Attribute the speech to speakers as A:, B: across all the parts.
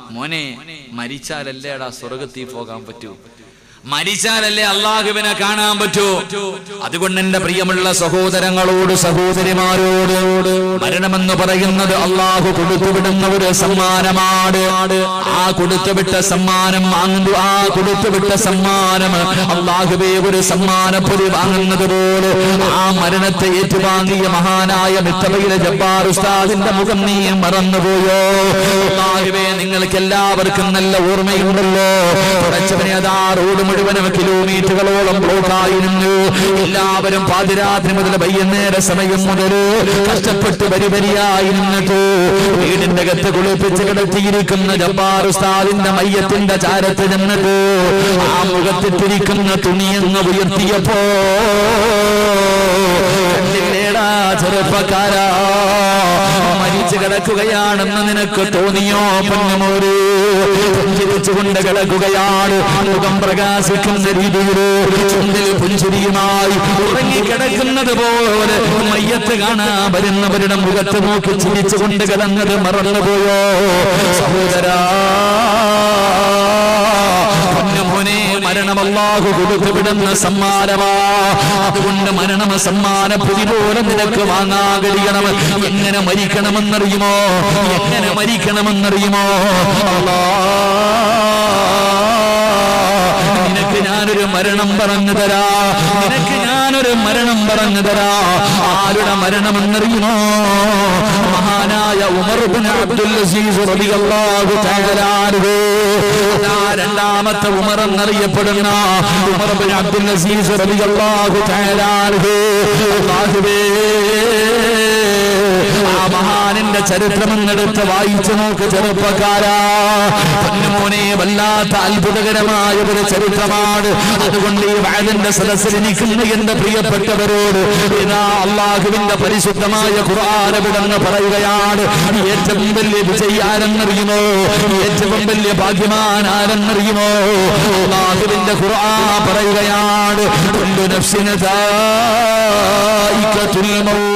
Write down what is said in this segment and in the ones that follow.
A: മോനെ മരിച്ചാലല്ലേടാ സ്വർഗത്തിൽ പോകാൻ പറ്റൂ മരിച്ചാലല്ലേ അള്ളാഹുവിനെ കാണാൻ പറ്റൂ അതുകൊണ്ട് എന്റെ പ്രിയമുള്ള സഹോദരങ്ങളോട് സഹോദരിമാരോട് മരണമെന്ന് പറയുന്നത് അള്ളാഹു കൊടുത്തുവിടുന്ന ഒരു സമ്മാനമാണ് ആ കൊടുത്തുവിട്ട സമ്മാനം വാങ്ങുന്നു ആ കൊടുത്തുവിട്ട സമ്മാനം അള്ളാഹുവേ ഒരു സമ്മാനപ്പൊലി വാങ്ങുന്നത് പോലെ ആ മരണത്തെ ഏറ്റുവാങ്ങിയ മഹാനായ മിത്തബയിലെ ജബ്ബാർ ഉസ്താദിന്റെ മുഖം നീ മറന്നുപോയോ അള്ളാഹുവേ നിങ്ങൾക്ക് എല്ലാവർക്കും നല്ല ഓർമ്മയുണ്ടല്ലോ കുറച്ചവനെ അതാ റോഡ് മുഴുവനും കിലോമീറ്ററുകളോളം ബ്ലോക്കായി നിന്നു എല്ലാവരും പാതിരാത്രി മുതൽ വൈകുന്നേര സമയം മുതൽ കഷ്ടപ്പെട്ട് വരി വരിയായി നിന്നിട്ട് വീടിന്റെ അകത്ത് കുളിപ്പിച്ച് കിടത്തിയിരിക്കുന്ന ജബ്ബാർ ഉസ്താദിന്റെ മയ്യത്തിന്റെ ചാരത്ത് നിന്നിട്ട് ആ മുഖത്തിട്ടിരിക്കുന്ന തുണിയങ്ങ് ഉയർത്തിയപ്പോ കണ്ടില്ലേടാ ചെറുപ്പക്കാരാ മരിച്ചു കിടക്കുകയാണെന്ന് നിനക്ക് തോന്നിയോ പൊന്നുമോര് പുഞ്ചിരിച്ചുകൊണ്ട് കിടക്കുകയാണ് മുഖം പ്രകാശിക്കുന്ന രീതിയിൽ ചുണ്ടിൽ പുഞ്ചിരിയുമായി ഉറങ്ങിക്കിടക്കുന്നത് പോലെ മയ്യത്ത് കാണാൻ വരുന്നവരുടെ മുഖത്ത് നോക്കി ചിരിച്ചുകൊണ്ട് കിടന്നത് മറന്നുപോയോ സഹോദരാ പൊന്നുമോനെ മരണമല്ലാഹു കൊടുത്തുവിടുന്ന സമ്മാനമാ അതുകൊണ്ട് മരണമ സമ്മാന പുതി പോലെ നിനക്ക് വാങ്ങാൻ കഴിയണം എങ്ങനെ മരിക്കണമെന്നറിയുമോ എങ്ങനെ മരിക്കണമെന്നറിയുമോ അല്ലാ നിനക്ക് ഞാനൊരു മരണം പറഞ്ഞു തരാ നിനക്ക് ഞാനൊരു മരണം പറഞ്ഞു തരാ ആരുടെ മരണമെന്നറിയുമോ മഹാനായ ഉമർ ബിൻ അബ്ദുൽ അസീസ് റളിയല്ലാഹു തആല അൻഹു അതാ രണ്ടാമത്തെ ഉമർ എന്നറിയപ്പെടുന്ന ഉമർ ബിൻ അബ്ദുൽ അസീസ് റളിയല്ലാഹു തആല അൻഹു അല്ലാഹുവേ ആ മഹാനിന്റെ ചരിത്രമെന്നെടുത്ത് വായിച്ചു നോക്ക് ചെറുപ്പക്കാരാ പൊന്നുമോനെ വല്ലാത്ത അത്ഭുതകരമായ ഒരു ചരിത്രമാണ് അതുകൊണ്ട് ഈ വാഴന്റെ സദസ്സിൽ നിൽക്കുന്ന എന്റെ പ്രിയപ്പെട്ടവരോട് ഇതാ അള്ളാഹുവിന്റെ പരിശുദ്ധമായ ഖുർആാനവിടെന്ന് പറയുകയാണ് ഏറ്റവും വലിയ വിജയാരെന്നറിയുമോ ഏറ്റവും വലിയ ഭാഗ്യമാൻ ആരെന്നറിയുമോ അള്ളാഹുവിന്റെ ഖുർആൻ പറയുകയാണ് കൊണ്ടു നഫ്സിന് ദായിക്കത്തുൽ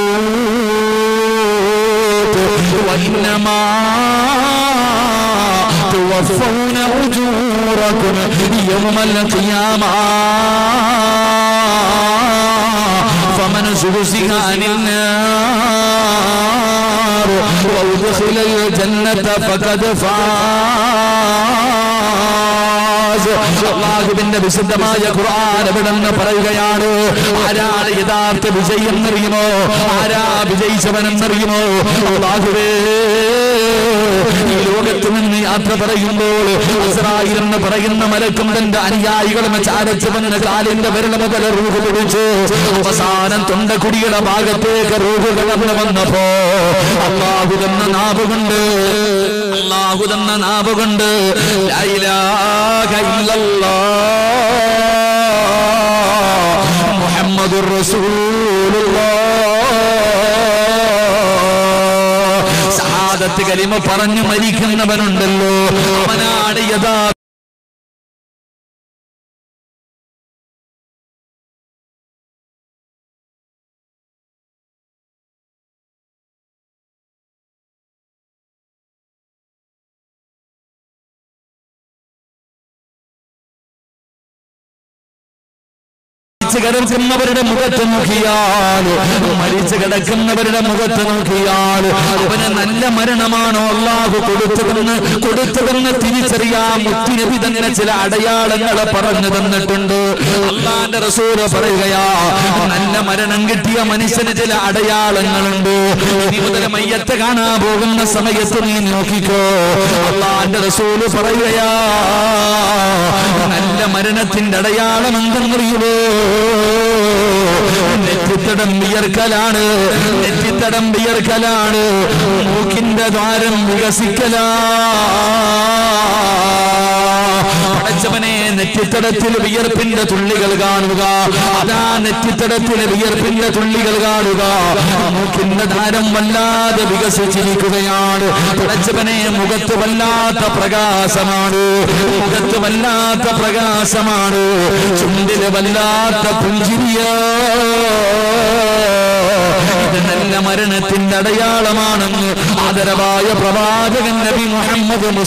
A: മൗത്ത് وإنما توفون أجوركم يوم القيامة فمن زحزح عن النار وأدخل الجنة فقد فاز അള്ളാഹുവിന്റെ വിശുദ്ധമായ ഖുർആൻ എവിടെന്ന് പറയുകയാണ് ആരാണ് യഥാർത്ഥ വിജയം എന്നറിയുമോ ആരാ വിജയിച്ചവനെന്നറിയുമോ അള്ളാഹുവേ ഈ ലോകത്ത് നിന്ന് യാത്ര പറയുമ്പോൾ ഇസ്രായേൽ എന്ന് പറയുന്ന മലക്കും തന്റെ അനുയായികളും ചാരച്ചവന് കാലിന്റെ വിരൽ മുതൽ റൂഹ് പിടിച്ചു അവസാനം തൊണ്ടക്കുടിയുടെ ഭാഗത്തേക്ക് റൂഹ് കടന്നു വന്നപ്പോ അള്ളാഹു തന്ന നാവ് കൊണ്ട് അള്ളാഹു തന്ന നാവ് കൊണ്ട് ലാ ഇലാഹ ഇല്ലല്ലാഹ് മുഹമ്മദുർ റസൂലുള്ളാഹ് സഹാദത്ത് കലിമ പറഞ്ഞു മരിക്കുന്നവനുണ്ടല്ലോ അവനാണ് യഥാ മരിച്ചു കിടക്കുന്നവരുടെ മുഖത്ത് നോക്കിയാൽ മരിച്ചു കിടക്കുന്നവരുടെ മുഖത്ത് നോക്കിയാൽ അവന് നല്ല മരണമാണോ അള്ളാഹു കൊടുത്തതെന്ന് കൊടുത്തതെന്ന് തിരിച്ചറിയാൻ മുത്തിനബി തന്നെ ചില അടയാളങ്ങളെ പറഞ്ഞു തന്നിട്ടുണ്ട് അള്ളാന്റെ റസൂല് പറയുകയാ നല്ല മരണം കിട്ടിയ മനുഷ്യന് ചില അടയാളങ്ങളുണ്ട് ഇനി മുതൽ മയ്യത്ത് കാണാൻ പോകുന്ന സമയത്ത് നീ നോക്കിക്കോ അള്ളാന്റെ റസൂല് പറയുകയാ നല്ല മരണത്തിന്റെ അടയാളം എന്തെന്നറിയുമോ നെറ്റിത്തടം വിയർക്കലാണ് നെറ്റിത്തടം വിയർക്കലാണ് മൂക്കിന്റെ ദ്വാരം വികസിക്കലാ പടച്ചവനെ നെറ്റിത്തടത്തിൽ വിയർപ്പിന്റെ തുള്ളികൾ കാണുക അതാ നെറ്റിത്തടത്തിൽ വിയർപ്പിന്റെ തുള്ളികൾ കാണുക മൂക്കിന്റെ ധാരം വല്ലാതെ വികസിച്ചിരിക്കുകയാണ് പടച്ചവനെ മുഖത്ത് വല്ലാത്ത പ്രകാശമാണ് മുഖത്ത് വല്ലാത്ത പ്രകാശമാണ് ചുണ്ടില് വല്ലാത്ത പുഞ്ചിരിയ ഇത് നല്ല മരണത്തിന്റെ അടയാളമാണെന്ന് ആദരവായ പ്രവാചകൻ നബി മുഹമ്മദ്